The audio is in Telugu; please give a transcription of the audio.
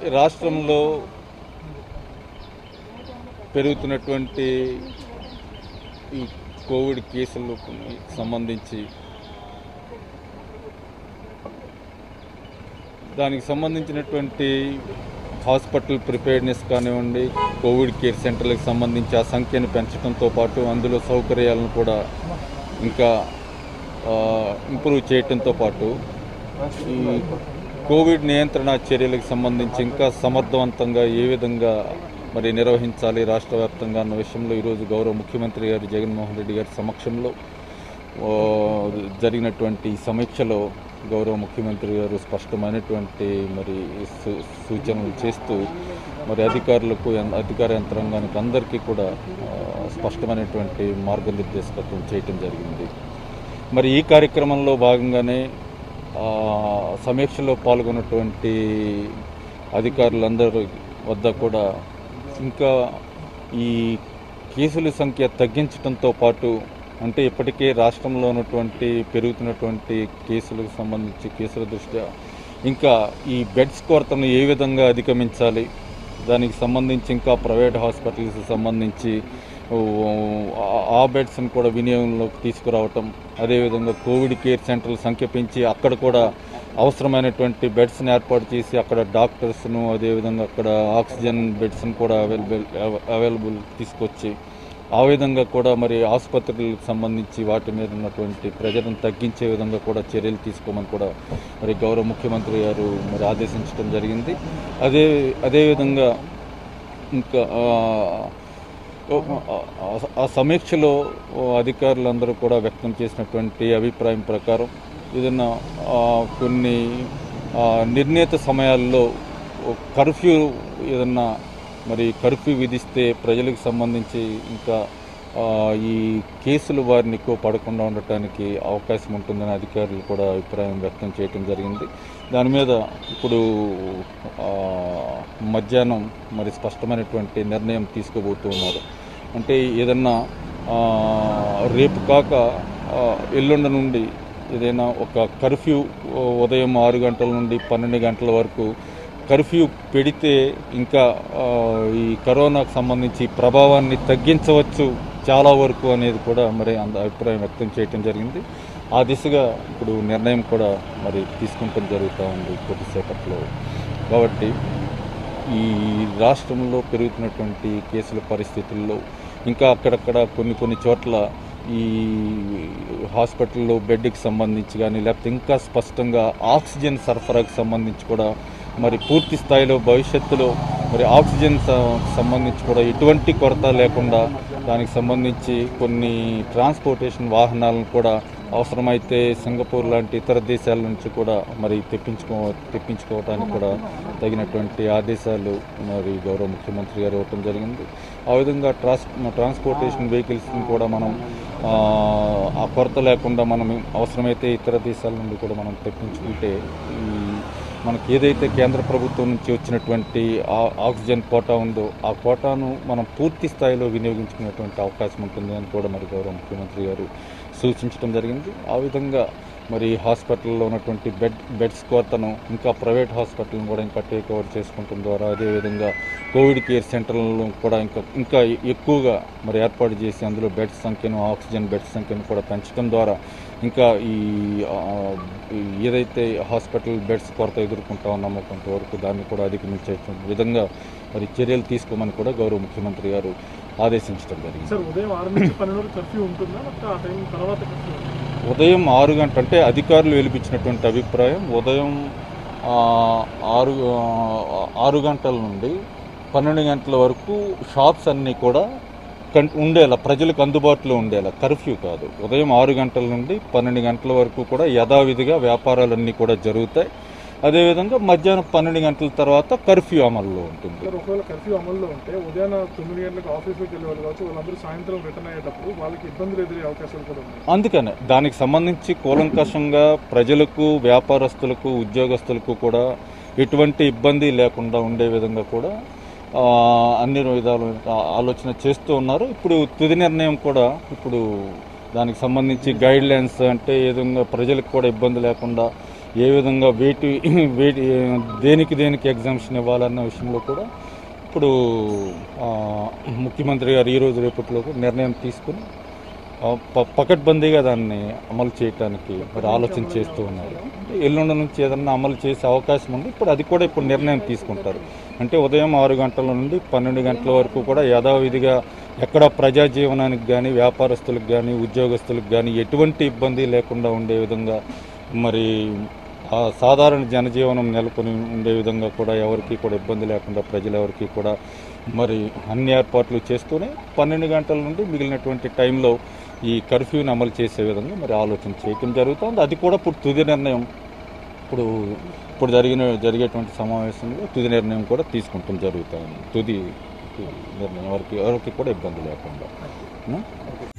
రాష్ట్రంలో పెరుగుతున్నటువంటి ఈ కోవిడ్ కేసులకు సంబంధించి దానికి సంబంధించినటువంటి హాస్పిటల్ ప్రిపేర్నెస్ కానివ్వండి కోవిడ్ కేర్ సెంటర్లకు సంబంధించి ఆ సంఖ్యను పెంచడంతో పాటు అందులో సౌకర్యాలను కూడా ఇంకా ఇంప్రూవ్ చేయటంతో పాటు ఈ కోవిడ్ నియంత్రణ చర్యలకు సంబంధించి ఇంకా సమర్థవంతంగా ఏ విధంగా మరి నిర్వహించాలి రాష్ట్ర వ్యాప్తంగా అన్న విషయంలో ఈరోజు గౌరవ ముఖ్యమంత్రి గారు జగన్మోహన్ రెడ్డి గారి సమక్షంలో ఓ, జరిగినటువంటి ఈ సమీక్షలో గౌరవ ముఖ్యమంత్రి గారు స్పష్టమైనటువంటి మరి సూ- సూచనలు చేస్తూ మరి అధికారులకు ఎన్- అధికార యంత్రాంగానికి అందరికీ కూడా ఆ, స్పష్టమైనటువంటి మార్గనిర్దేశకత్వం చేయటం జరిగింది మరి ఈ కార్యక్రమంలో భాగంగానే ఆ, సమీక్షలో పాల్గొన్నటువంటి అధికారులందరి వద్ద కూడా ఇంకా ఈ కేసుల సంఖ్య తగ్గించడంతో పాటు అంటే ఇప్పటికే రాష్ట్రంలో ఉన్నటువంటి పెరుగుతున్నటువంటి కేసులకు సంబంధించి కేసుల దృష్ట్యా ఇంకా ఈ బెడ్స్ కొరతను ఏ విధంగా అధిగమించాలి దానికి సంబంధించి ఇంకా ప్రైవేట్ హాస్పిటల్స్ సంబంధించి ఓ, ఆ- ఆ బెడ్స్ని కూడా వినియోగంలోకి తీసుకురావటం అదేవిధంగా కోవిడ్ కేర్ సెంటర్ల సంఖ్య పెంచి అక్కడ కూడా అవసరమైనటువంటి బెడ్స్ని ఏర్పాటు చేసి అక్కడ డాక్టర్స్ను అదేవిధంగా అక్కడ ఆక్సిజన్ బెడ్స్ని కూడా అవైలబుల్ అవైలబుల్ తీసుకొచ్చి ఆ విధంగా కూడా మరి ఆసుపత్రులకు సంబంధించి వాటి మీద ఉన్నటువంటి ప్రజలను తగ్గించే విధంగా కూడా చర్యలు తీసుకోమని కూడా మరి గౌరవ ముఖ్యమంత్రి గారు మరి ఆదేశించడం జరిగింది అదే అదేవిధంగా ఇంకా ఆ, ఆ- ఆ సమీక్షలో అధికారులందరూ కూడా వ్యక్తం చేసినటువంటి అభిప్రాయం ప్రకారం ఏదైనా ఆ, కొన్ని ఆ, నిర్ణీత సమయాల్లో కర్ఫ్యూ ఏదన్నా మరి కర్ఫ్యూ విధిస్తే ప్రజలకు సంబంధించి ఇంకా ఆ, ఈ కేసులు వారిని ఎక్కువ పడకుండా ఉండటానికి అవకాశం ఉంటుందని అధికారులు కూడా అభిప్రాయం వ్యక్తం చేయడం జరిగింది దాని మీద ఇప్పుడు ఆ, మధ్యాహ్నం మరి స్పష్టమైనటువంటి నిర్ణయం తీసుకోబోతూ ఉన్నారు అంటే ఏదన్నా ఆ, రేపు కాక ఆ, ఎల్లుండి నుండి ఏదైనా ఒక కర్ఫ్యూ ఉదయం ఆరు గంటల నుండి పన్నెండు గంటల వరకు కర్ఫ్యూ పెడితే ఇంకా ఆ, ఈ కరోనాకు సంబంధించి ప్రభావాన్ని తగ్గించవచ్చు చాలా వరకు అనేది కూడా మరి అంద అభిప్రాయం వ్యక్తం చేయటం జరిగింది ఆ దిశగా ఇప్పుడు నిర్ణయం కూడా మరి తీసుకుంటం జరుగుతూ ఉంది కొద్దిసేపట్లో కాబట్టి ఈ రాష్ట్రంలో పెరుగుతున్నటువంటి కేసుల పరిస్థితుల్లో ఇంకా అక్కడక్కడ కొన్ని కొన్ని చోట్ల ఈ హాస్పిటల్లో బెడ్కి సంబంధించి కానీ లేకపోతే ఇంకా స్పష్టంగా ఆక్సిజన్ సరఫరాకు సంబంధించి కూడా మరి పూర్తి స్థాయిలో భవిష్యత్తులో మరి ఆక్సిజన్ స- సంబంధించి కూడా ఎటువంటి కొరత లేకుండా దానికి సంబంధించి కొన్ని ట్రాన్స్పోర్టేషన్ వాహనాలను కూడా అవసరమైతే సింగపూర్ లాంటి ఇతర దేశాల నుంచి కూడా మరి తెప్పించుకో తెప్పించుకోవడానికి కూడా తగినటువంటి ఆదేశాలు మరి గౌరవ ముఖ్యమంత్రి గారు ఇవ్వటం జరిగింది ఆ విధంగా ట్రాన్స్ ట్రాన్స్పోర్టేషన్ వెహికల్స్ని కూడా మనం ఆ, ఆ కొరత లేకుండా మనం అవసరమైతే ఇతర దేశాల నుండి కూడా మనం తెప్పించుకుంటే ఈ మనకి ఏదైతే కేంద్ర ప్రభుత్వం నుంచి వచ్చినటువంటి ఆ- ఆక్సిజన్ కోటా ఉందో ఆ కోటాను మనం పూర్తి స్థాయిలో వినియోగించుకునేటువంటి అవకాశం ఉంటుంది అని కూడా మరి గౌరవ ముఖ్యమంత్రి గారు సూచించడం జరిగింది ఆ విధంగా మరి హాస్పిటల్లో ఉన్నటువంటి బెడ్ బెడ్స్ కొరతను ఇంకా ప్రైవేట్ హాస్పిటల్ని కూడా ఇంకా టేక్ ఓవర్ చేసుకుంటం ద్వారా అదేవిధంగా కోవిడ్ కేర్ సెంటర్లను కూడా ఇంకా ఇంకా ఎక్కువగా మరి ఏర్పాటు చేసి అందులో బెడ్స్ సంఖ్యను ఆక్సిజన్ బెడ్స్ సంఖ్యను కూడా పెంచడం ద్వారా ఇంకా ఈ ఆ, ఈ ఏదైతే హాస్పిటల్ బెడ్స్ కొరత ఎదుర్కొంటా ఉన్నామో కొంతవరకు దాన్ని కూడా అధిగమించే విధంగా మరి చర్యలు తీసుకోమని కూడా గౌరవ ముఖ్యమంత్రి గారు ఆదేశించడం జరిగింది సార్ ఉదయం ఆరు నుంచి పన్నెండు వరకు కర్ఫ్యూ ఉంటుందా లేకపోతే ఆ టైం తర్వాత కర్ఫ్యూ ఉంటుందా? ఉదయం ఆరు గంటల అంటే అధికారులు వెలిపించినటువంటి అభిప్రాయం ఉదయం ఆ, ఆరు ఆ, ఆరు గంటల నుండి పన్నెండు గంటల వరకు షాప్స్ అన్నీ కూడా కన్ ఉండేలా ప్రజలకు అందుబాటులో ఉండేలా కర్ఫ్యూ కాదు ఉదయం ఆరు గంటల నుండి పన్నెండు గంటల వరకు కూడా యథావిధిగా వ్యాపారాలన్నీ కూడా జరుగుతాయి అదేవిధంగా మధ్యాహ్నం పన్నెండు గంటల తర్వాత కర్ఫ్యూ అమల్లో ఉంటుంది సార్ ఒకవేళ కర్ఫ్యూ అమల్లో ఉంటే ఉదయాన్న తొమ్మిది గంటలకు ఆఫీస్కి వెళ్ళే వాళ్ళు కావచ్చు వాళ్ళందరూ సాయంత్రం రిటర్న్ అయ్యేటప్పుడు వాళ్ళకి ఇబ్బందులు ఎదురే అవకాశాలు కూడా ఉన్నాయి అందుకనే దానికి సంబంధించి కూలంకషంగా ప్రజలకు వ్యాపారస్తులకు ఉద్యోగస్తులకు కూడా ఎటువంటి ఇబ్బంది లేకుండా ఉండే విధంగా కూడా ఆ, అన్ని విధాలు ఆ- ఆలోచన చేస్తూ ఉన్నారు ఇప్పుడు తుది నిర్ణయం కూడా ఇప్పుడు దానికి సంబంధించి గైడ్ లైన్స్ అంటే ఏ విధంగా ప్రజలకు కూడా ఇబ్బంది లేకుండా ఏ విధంగా వేటి వేటి దేనికి దేనికి ఎగ్జామ్షన్ ఇవ్వాలన్న విషయంలో కూడా ఇప్పుడు ఆ, ముఖ్యమంత్రి గారు ఈరోజు రేపట్లో నిర్ణయం తీసుకుని ఆ, ప- పకడ్బందీగా దాన్ని అమలు చేయడానికి మరి ఆలోచన చేస్తూ ఉన్నారు అంటే ఎల్లుండి నుంచి ఏదన్నా అమలు చేసే అవకాశం ఉంది ఇప్పుడు అది కూడా ఇప్పుడు నిర్ణయం తీసుకుంటారు అంటే ఉదయం ఆరు గంటల నుండి పన్నెండు గంటల వరకు కూడా యథావిధిగా ఎక్కడ ప్రజా జీవనానికి కానీ వ్యాపారస్తులకు కానీ ఉద్యోగస్తులకు కానీ ఎటువంటి ఇబ్బంది లేకుండా ఉండే విధంగా మరి ఆ సాధారణ జనజీవనం నెలకొని ఉండే విధంగా కూడా ఎవరికి కూడా ఇబ్బంది లేకుండా ప్రజలు ఎవరికి కూడా మరి అన్ని ఏర్పాట్లు చేస్తూనే పన్నెండు గంటల నుండి మిగిలినటువంటి టైంలో ఈ కర్ఫ్యూని అమలు చేసే విధంగా మరి ఆలోచన చేయటం జరుగుతుంది అది కూడా ఇప్పుడు తుది నిర్ణయం ఇప్పుడు ఇప్పుడు జరిగిన జరిగేటువంటి సమావేశంలో తుది నిర్ణయం కూడా తీసుకుంటాం జరుగుతుంది తుది తుది నిర్ణయం ఎవరికి ఎవరికి కూడా ఇబ్బంది లేకుండా ఉం?